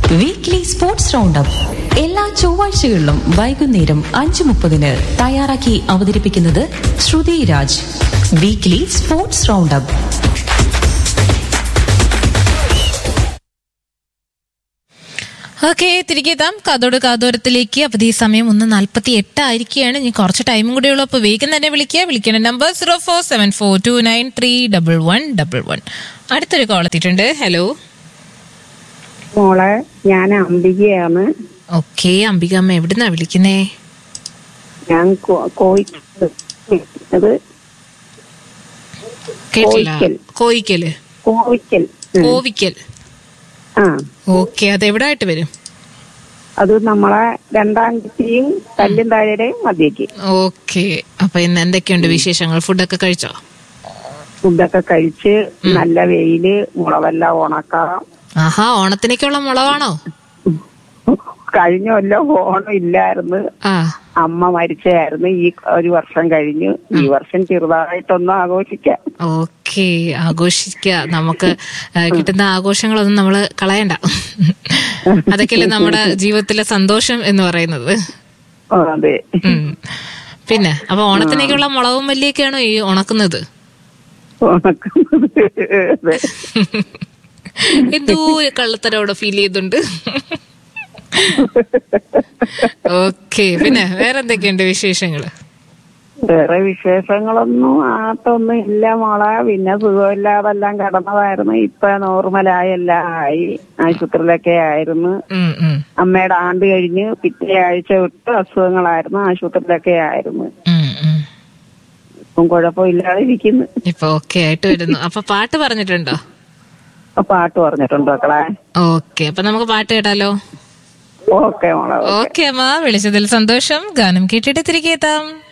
Weekly sports roundup എല്ലാ ചൊവ്വാഴ്ചകളിലും വൈകുന്നേരം അഞ്ചു മുപ്പതിന് തയ്യാറാക്കി അവതരിപ്പിക്കുന്നത് Shruti Raj weekly sports roundup okay തിരികെ എത്താം കാതോട് കാതോരത്തിലേക്ക് അപ്പൊ ഈ സമയം ഒന്ന് നാല്പത്തി എട്ട് ആയിരിക്കുകയാണ് ഇനി കുറച്ച് ടൈമും കൂടെ ഉള്ളൂ അപ്പൊ വേഗം തന്നെ വിളിക്കുക വിളിക്കേണ്ട number zero four seven four two nine three double one double one അടുത്തൊരു കോൾ എത്തിയിട്ടുണ്ട് ഹലോ മോളെ ഞാൻ അംബികയാണ് ഓക്കെ അംബികമ്മ എവിടുന്നാ വിളിക്കുന്നേ ഞാൻ കോ- കോഴിക്കോട് അത് കേട്ടില്ല കോയിക്കൽ. കോയിക്കല് കോവിക്കൽ ഉം. കോവിക്കൽ ആ ഓക്കെ അത് എവിടായിട്ട് വരും അത് നമ്മളെ രണ്ടാം കിറ്റിയും കല്ലും താഴെയും മതിയേക്ക് ഓക്കെ അപ്പൊ ഇന്ന് എന്തൊക്കെയുണ്ട് വിശേഷങ്ങൾ ഫുഡൊക്കെ കഴിച്ചോ ഫുഡൊക്കെ കഴിച്ച് നല്ല വെയില് മുളവെല്ലാം ഉണക്കാം ആഹാ ഓണത്തിനേക്കുള്ള മുളകാണോ കഴിഞ്ഞ കൊല്ലം ഓണം ഇല്ലായിരുന്നു ആ അമ്മ മരിച്ചായിരുന്നു ഈ ഒരു വർഷം കഴിഞ്ഞു ഈ വർഷം ചെറുതായിട്ടൊന്നും ആഘോഷിക്കാം ഓക്കെ ആഘോഷിക്ക നമുക്ക് ആ, കിട്ടുന്ന ആഘോഷങ്ങളൊന്നും നമ്മൾ കളയണ്ട അതൊക്കെയല്ലേ നമ്മുടെ ജീവിതത്തിലെ സന്തോഷം എന്ന് പറയുന്നത് ആ, അതെ ഉം. പിന്നെ അപ്പൊ ഓണത്തിനേക്കുള്ള മുളകും മല്ലിയൊക്കെയാണോ ഈ ഉണക്കുന്നത് ഉണക്കുന്നത് അതെ എന്തോ ഒരു കള്ളത്തരം അവിടെ ഫീൽ ചെയ്യുന്നുണ്ട് ഓക്കെ പിന്നെ വേറെ എന്തൊക്കെയുണ്ട് വിശേഷങ്ങള് വേറെ വിശേഷങ്ങളൊന്നും ആട്ടൊന്നും ഇല്ല മോളെ പിന്നെ സുഖമില്ലാതെല്ലാം കിടന്നതായിരുന്നു ഇപ്പൊ നോർമലായി എല്ലാം ആയി ആശുപത്രിയിലൊക്കെ ആയിരുന്നു ഉം, ഉം, അമ്മയുടെ ആണ്ട് കഴിഞ്ഞ് പിറ്റേ ആഴ്ച വിട്ട് അസുഖങ്ങളായിരുന്നു ആശുപത്രിയിലൊക്കെ ആയിരുന്നു ഉം, ഉം. ഇപ്പം കുഴപ്പമില്ലാതെ ഇരിക്കുന്നു ഇപ്പൊ ഓക്കെ ആയിട്ട് വരുന്നു അപ്പൊ പാട്ട് പറഞ്ഞിട്ടുണ്ടോ അപ്പൊ പാട്ട് പറഞ്ഞിട്ടുണ്ട് മക്കളെ ഓക്കെ അപ്പൊ നമുക്ക് പാട്ട് കേട്ടാലോ ഓക്കെ മോളെ ഓക്കെ അമ്മ വിളിച്ചതിൽ സന്തോഷം ഗാനം കേട്ടിട്ട് തിരികെ എത്താം